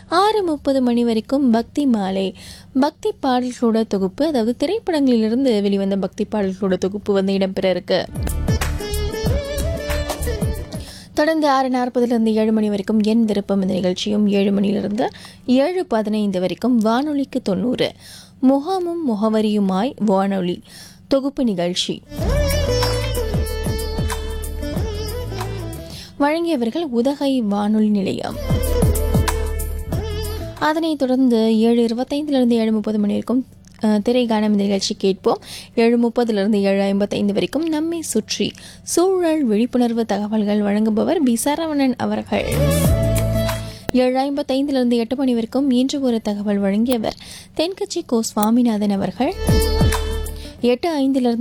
ஆறு முப்பது மணி வரைக்கும் பக்தி மாலை பக்தி பாடல்களோட தொகுப்பு அதாவது திரைப்படங்களிலிருந்து வெளிவந்த பக்தி பாடல்களோட தொகுப்பு வந்து இடம்பெற இருக்கு தொடர்ந்து ஆறு நாற்பதுலேருந்து ஏழு மணி வரைக்கும் என் விருப்பம் இந்த நிகழ்ச்சியும் ஏழு மணியிலிருந்து ஏழு பதினைந்து வரைக்கும் வானொலிக்கு தொண்ணூறு முகாமும் முகவரியுமாய் வானொலி தொகுப்பு நிகழ்ச்சி வழங்கியவர்கள் உதகை வானொலி நிலையம் அதனைத் தொடர்ந்து ஏழு இருபத்தைந்திலிருந்து ஏழு முப்பது மணி வரைக்கும் அஹ், திரைக்கானம் இந்த நிகழ்ச்சி கேட்போம் ஏழு முப்பதிலிருந்து ஏழு ஐம்பத்தைந்து வரைக்கும் நம்மை சுற்றி சூழல் விழிப்புணர்வு தகவல்கள் வழங்குபவர் பி சரவணன் அவர்கள் ஏழு ஐம்பத்தைந்திலிருந்து எட்டு மணி வரைக்கும் இன்று ஒரு தகவல் வழங்கியவர் தென்கட்சி கோ சுவாமிநாதன் அவர்கள் எட்டு ஐந்திலிருந்து